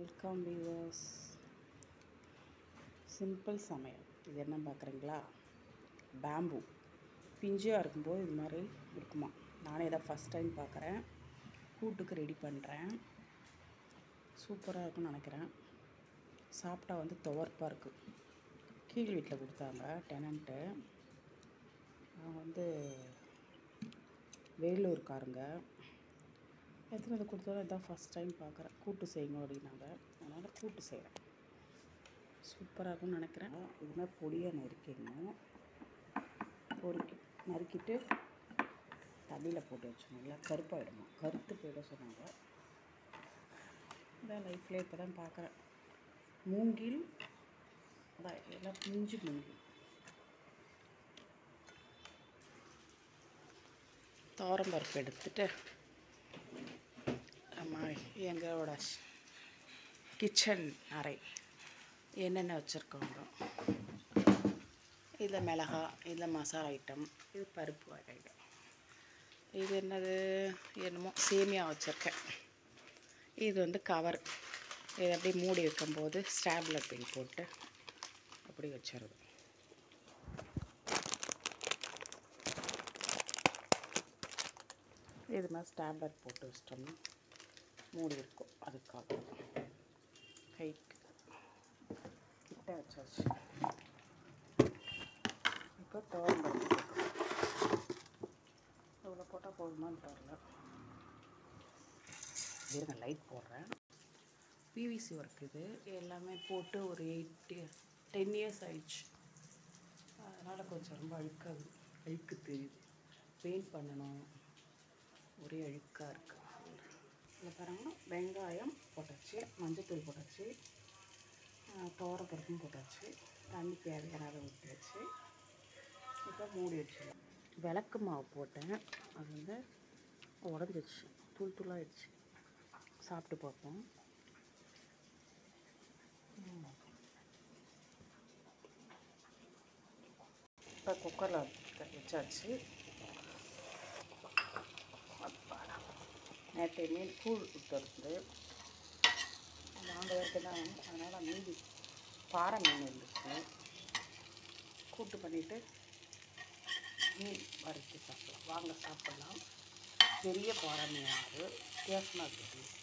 welcome viewers simple சமையல் இது என்ன பார்க்குறீங்களா பேம்பு பிஞ்சியாக இருக்கும்போது இது மாதிரி இருக்குமா நானே இதை ஃபஸ்ட் டைம் பார்க்குறேன் கூட்டுக்கு ரெடி பண்ணுறேன் சூப்பராக இருக்கும்னு நினைக்கிறேன் சாப்பிட்டா வந்து துவர்ப்பாக இருக்குது கீழ் வீட்டில் கொடுத்தாங்க டெனண்ட்டு அவங்க வந்து வேலூர்காரங்க எத்தனை இது கொடுத்தாலும் இதான் ஃபஸ்ட் டைம் பார்க்குறேன் கூட்டு செய்யுங்க அப்படின்னாங்க அதனால் கூட்டு செய்கிறேன் சூப்பராக இருக்கும்னு நினைக்கிறேன் இது மாதிரி பொடியாக நறுக்கிடணும் பொறுக்கி நறுக்கிட்டு தண்ணியில் போட்டு வச்சணும் இல்லை கருப்பாயிடுமா கருத்து போயிட சொன்னாங்க இதான் லைஃப்லேயே இப்போ தான் பார்க்குறேன் மூங்கில் அதான் எல்லாம் பிஞ்சு மூங்கில் பருப்பு எடுத்துட்டு நம்ம எங்களோட கிச்சன் அறை என்னென்ன வச்சுருக்கோங்க இதில் மிளகா இதில் மசாலா ஐட்டம் இது பருப்பு ஐட்டம் இது என்னது என்னமோ சேமியா வச்சுருக்கேன் இது வந்து கவர் இதை அப்படியே மூடி வைக்கும்போது ஸ்டாப்லர் பின் போட்டு அப்படி வச்சிருது இது மாதிரி ஸ்டாப்லர் போட்டு வச்சிட்டோம்னா மூடி இருக்கும் அதுக்காக கைக்கு கிட்ட வச்சாச்சு இப்போ துவரம் இவ்வளோ போட்டால் போதுமான்னு தெரில இருங்க லைட் போடுறேன் பிவிசி ஒர்க் இது எல்லாமே போட்டு ஒரு எயிட் டென் இயர்ஸ் ஆயிடுச்சு அதனால் கொஞ்சம் ரொம்ப அழுக்காகுது அழுக்கு தெரியுது பெயிண்ட் பண்ணணும் ஒரே அழுக்காக இருக்குது இதில் பாருங்கன்னா வெங்காயம் போட்டாச்சு மஞ்சத்தூள் போட்டாச்சு பருப்பும் போட்டாச்சு தண்ணி தேவையான அளவு ஊற்றியாச்சு இப்போ மூடி வச்சிடலாம் விளக்கு மாவு போட்டேன் அது வந்து உடஞ்சிச்சு தூள் தூளாகிடுச்சு சாப்பிட்டு பார்ப்போம் இப்போ குக்கரில் வச்சாச்சு அப்பாடா நேற்று மீன் கூழ் கொடுத்துருந்து நாங்கள் வரைக்கும் தான் அதனால் மீதி பாறை மீன் இருந்துச்சு கூட்டு பண்ணிவிட்டு மீன் வறுத்து சாப்பிடலாம் வாங்க சாப்பிட்லாம் பெரிய பாறை மீன் அது வித்தியாசமாக இருக்குது